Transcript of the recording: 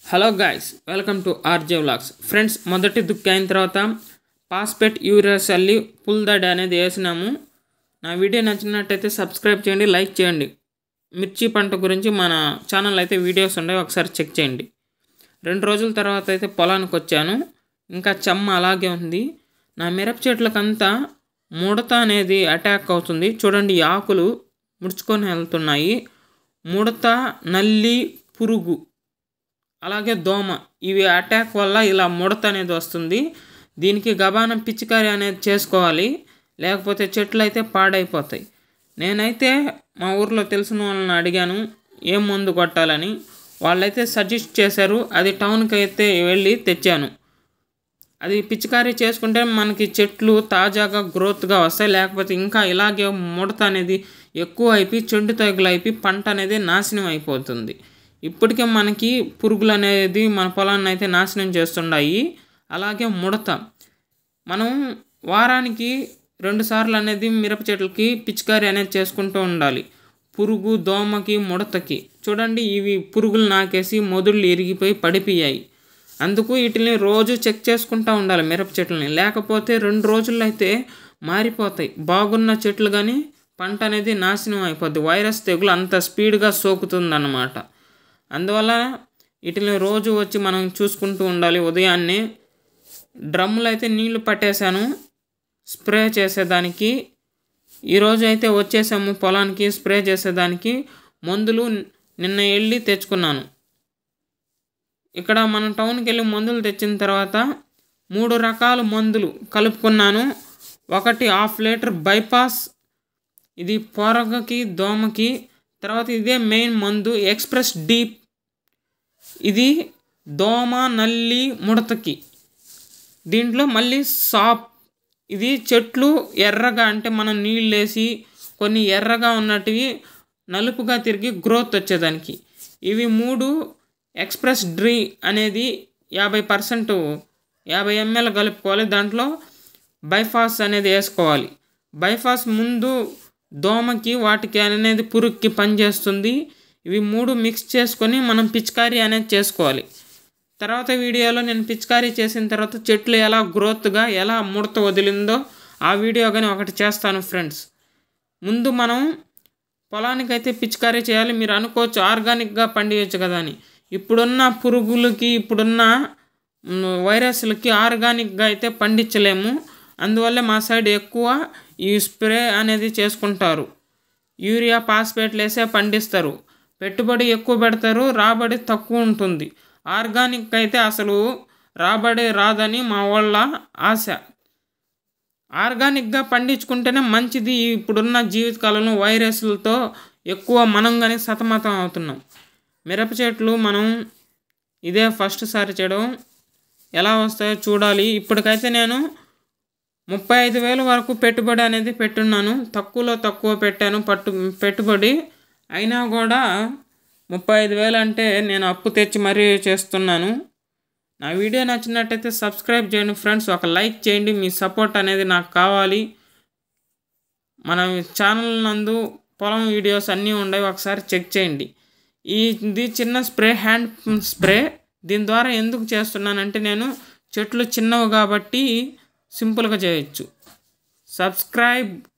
hello guys welcome to RJ vlogs friends మొదటి దుక్కి అయిన తర్వాత పాస్పెట్ యూరియా చల్లి పుల్దడి అనేది వేసినాము నా వీడియో నచ్చినట్టయితే సబ్స్క్రైబ్ చేయండి లైక్ చేయండి మిర్చి పంట గురించి మన ఛానల్ అయితే వీడియోస్ ఉన్నాయి ఒకసారి చెక్ చేయండి రెండు రోజుల తర్వాత అయితే పొలానికి వచ్చాను ఇంకా చెమ్మ అలాగే ఉంది నా మిరప చెట్లకంతా ముడత అనేది అటాక్ అవుతుంది చూడండి ఈ ఆకులు ముడుచుకొని వెళ్తున్నాయి ముడత నల్లి పురుగు అలాగే దోమ ఇవి అటాక్ వల్ల ఇలా ముడత అనేది వస్తుంది దీనికి గబానం పిచికారి అనేది చేసుకోవాలి లేకపోతే చెట్లు అయితే పాడైపోతాయి నేనైతే మా ఊర్లో తెలిసిన వాళ్ళని అడిగాను ఏం మందు కొట్టాలని వాళ్ళైతే సజెస్ట్ చేశారు అది టౌన్కి అయితే వెళ్ళి తెచ్చాను అది పిచికారీ చేసుకుంటే మనకి చెట్లు తాజాగా గ్రోత్గా వస్తాయి లేకపోతే ఇంకా ఇలాగే ముడత అనేది ఎక్కువ అయిపోయి చెండు తగులు అయిపోయి పంట అనేది నాశనం అయిపోతుంది ఇప్పటికే మనకి పురుగులు అనేది మన పొలాన్ని అయితే నాశనం చేస్తుండాయి అలాగే ముడత మనం వారానికి రెండు సార్లు అనేది మిరప చెట్లకి పిచికారీ అనేది చేసుకుంటూ ఉండాలి పురుగు దోమకి ముడతకి చూడండి ఇవి పురుగులు నాకేసి మొదుళ్ళు ఇరిగిపోయి పడిపోయాయి అందుకు వీటిని రోజు చెక్ చేసుకుంటూ ఉండాలి మిరప చెట్లని లేకపోతే రెండు రోజుల్లో అయితే మారిపోతాయి బాగున్న చెట్లు కానీ పంట అనేది నాశనం అయిపోద్ది వైరస్ తెగులు అంత స్పీడ్గా సోకుతుందన్నమాట అందువల్ల వీటిని రోజు వచ్చి మనం చూసుకుంటూ ఉండాలి ఉదయాన్నే డ్రమ్ములు అయితే నీళ్లు పట్టేశాను స్ప్రే చేసేదానికి ఈరోజు అయితే వచ్చేసాము పొలానికి స్ప్రే చేసేదానికి మందులు నిన్న వెళ్ళి తెచ్చుకున్నాను ఇక్కడ మనం టౌన్కి వెళ్ళి మందులు తెచ్చిన తర్వాత మూడు రకాల మందులు కలుపుకున్నాను ఒకటి హాఫ్ లీటర్ బైపాస్ ఇది పొరగకి దోమకి తర్వాత ఇదే మెయిన్ మందు ఎక్స్ప్రెస్ డీప్ ఇది దోమ నల్లి ముడతకి దీంట్లో మళ్ళీ సాప్ ఇది చెట్లు ఎర్రగా అంటే మనం నీళ్ళు వేసి కొన్ని ఎర్రగా ఉన్నటివి నలుపుగా తిరిగి గ్రోత్ వచ్చేదానికి ఇవి మూడు ఎక్స్ప్రెస్ డ్రీ అనేది యాభై పర్సెంట్ యాభై ఎంఎల్ కలుపుకోవాలి దాంట్లో బైఫాస్ అనేది వేసుకోవాలి బైఫాస్ ముందు దోమకి వాటికి అనేది పురుగుకి పనిచేస్తుంది ఇవి మూడు మిక్స్ చేసుకొని మనం పిచికారీ అనేది చేసుకోవాలి తర్వాత వీడియోలో నేను పిచికారీ చేసిన తర్వాత చెట్లు ఎలా గ్రోత్గా ఎలా ముడత వదిలిందో ఆ వీడియో కానీ ఒకటి చేస్తాను ఫ్రెండ్స్ ముందు మనం పొలానికైతే పిచికారీ చేయాలి మీరు అనుకోవచ్చు ఆర్గానిక్గా పండియచ్చు కదా అని ఇప్పుడున్న పురుగులకి ఇప్పుడున్న వైరస్లకి ఆర్గానిక్గా అయితే పండించలేము అందువల్ల మా సైడ్ ఎక్కువ ఈ స్ప్రే అనేది చేసుకుంటారు యూరియా పాస్పేట్లు వేసే పండిస్తారు పెట్టుబడి ఎక్కువ పెడతారు రాబడి తక్కువ ఉంటుంది ఆర్గానిక్ అయితే అసలు రాబడి రాదని మా వాళ్ళ ఆశ ఆర్గానిక్గా పండించుకుంటేనే మంచిది ఇప్పుడున్న జీవితకాలంలో వైరస్లతో ఎక్కువ మనం కానీ సతమతం అవుతున్నాం మిరప చెట్లు మనం ఇదే ఫస్ట్ సారి చేయడం ఎలా వస్తాయో చూడాలి ఇప్పటికైతే నేను ముప్పై ఐదు వేల వరకు పెట్టుబడి అనేది పెట్టున్నాను తక్కువలో తక్కువ పెట్టాను పట్టు పెట్టుబడి అయినా కూడా ముప్పై ఐదు వేలు అంటే నేను అప్పు తెచ్చి మరీ చేస్తున్నాను నా వీడియో నచ్చినట్టయితే సబ్స్క్రైబ్ చేయండి ఫ్రెండ్స్ ఒక లైక్ చేయండి మీ సపోర్ట్ అనేది నాకు కావాలి మన ఛానల్ నందు పొలం వీడియోస్ అన్నీ ఉండవు ఒకసారి చెక్ చేయండి ఈ ఇది చిన్న స్ప్రే హ్యాండ్ స్ప్రే దీని ద్వారా ఎందుకు చేస్తున్నానంటే నేను చెట్లు చిన్నవి కాబట్టి సింపుల్గా చేయొచ్చు సబ్స్క్రైబ్